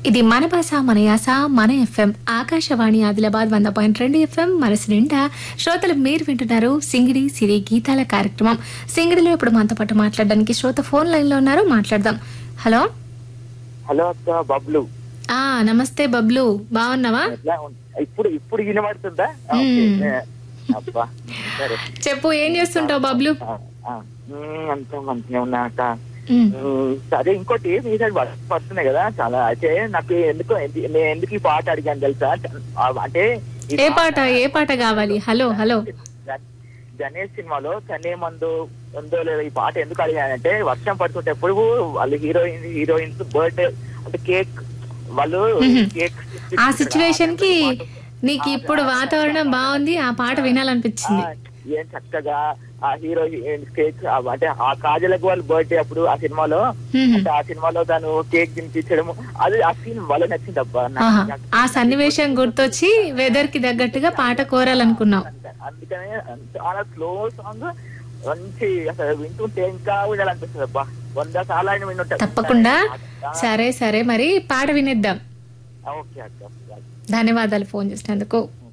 ఇది మన భాష మన యాస మన ఎఫ్ఎం ఆకాశవాణి ఆదిలాబాద్ వంద పాయింట్ రెండు ఎఫ్ఎం మనసు నిండా శ్రోతలు మీరు వింటున్నారు సింగిడి సిరి గీతాల కార్యక్రమం సింగిడిలో ఇప్పుడు మనతో పాటు మాట్లాడడానికి శ్రోత ఫోన్ లైన్ లో ఉన్నారు మాట్లాడదాం హలో హలో అక్క బబ్లు ఆ నమస్తే బబ్లు బాగున్నావా ఎట్లా ఉం- ఇప్పుడు ఇప్పుడు వినబడుతుందా మ్మ్. ఓకే. అబ్బా సరే చెప్పు ఏం చేస్తుంటావు బబ్లు ఆ, ఆ. మ్మ్, అంతా మంచిగా ఉన్నా అక్క ఉమ్, మ్మ్, సరే ఇంకోటి మీ సైడ్ వర్షం పడుతున్నాయి కదా చాలా అయితే నాకు ఎందుకు ఎందు- నేను ఎందుకు ఈ పాట అడిగాను తెలుసా ఆ, అంటే ఈ ఏ పాట ఏ పాట కావాలి హలో హలో గ- గణేష్ సినిమాలో తనే మందు ఉందో లేదో ఈ పాట ఎందుకు అడిగానంటే వర్షం పడుతుంటే ఎప్పుడు వాళ్ళు హీరోయిన్ హీరోయిన్స్ బర్త్డే అంటే కేక్ వాళ్ళు మ్మ్. కేక్ ఆ సిచ్యువేషన్ కి నీకు ఇప్పుడు వాతావరణం బాగుంది ఆ పాట వినాలనిపించింది ఆ, ఏం చక్కగా ఆ హీరో కేక్ అంటే ఆ కాజలకు వాళ్ళ బర్త్డే అప్పుడు ఆ సినిమాలో మ్మ్. అంటే ఆ సినిమాలో తను కేక్ తినిపించడం అది ఆ సీన్ వాళ్ళ నచ్చింది అబ్బా నాకు- ఆహా. నాకు- ఆ సన్నివేశం గుర్తొచ్చి వెదర్ కి తగ్గట్టుగా పాట కోరాలనుకున్నావు అందుకనే చాలా స్లో సాంగ్ మంచి అసలు వింటుంటే ఇంకా వినాలనిపిస్తుంది అబ్బా వంద సార్లు ఆయన వింటుంటా తప్పకుండా సరే సరే మరి పాట వినేద్దాం ఓకే అక్క ధన్యవాదాలు ఫోన్ చేసినందుకు